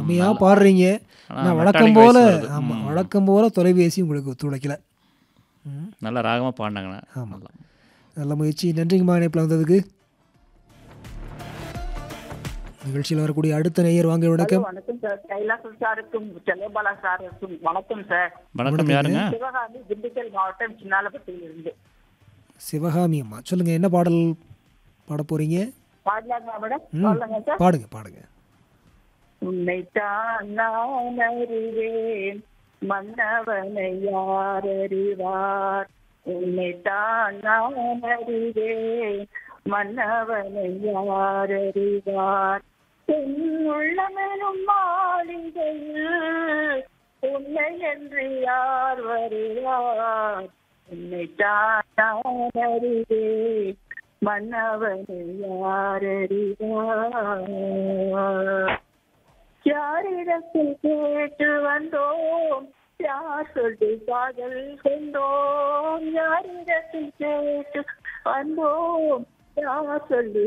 அருமையாக பாடுறீங்க ஆனா ஆனால் மெட்டாலிக் வழக்கம் வாய்ஸ் போல் வருது. ஆமாம் ம். வழக்கம் போல் தொலைபேசி உங்களுக்கு ஒத்துழைக்கல ம் நல்ல ராகமாக பாடினாங்கண்ணா ஆமா. நல்லா. நல்ல முயற்சி நன்றிங்கம்மா இணைப்பில் வந்ததுக்கு நிகழ்ச்சியில் வரக்கூடிய அடுத்த நேயர் வாங்க வணக்கம் வணக்கம் சார் கைலாசம் சாருக்கும் செல்லபாலா சாருக்கும் வணக்கம் சார் வணக்கம் யாருங்க சிவகாமி திண்டுக்கல் மாவட்டம் சின்னாலப்பட்டியில் இருந்து சிவகாமி அம்மா சொல்லுங்கள் என்ன பாடல் பாட போகிறீங்க பாடலாமா மேடம் ம் சொல்லுங்க சார் பாடுங்க பாடுங்க உன்னைத்தான் நான் அறிவேன் மன்னவனை யார் அறிவார் உன்னைத்தான் நான் அறிவேன் மன்னவனை யார் அறிவார் என் உள்ளமெனும் மாளிகையில் உன்னை என்று யார் வருவார் உன்னைத்தான் நான் அறிவேன் மன்னவனை யார் அறிவார் யாரிடத்தில் கேட்டு வந்தோம் யார் சொல்லி காதல் கொண்டோம் யாரிடத்தில் கேட்டு வந்தோம் யார் சொல்லி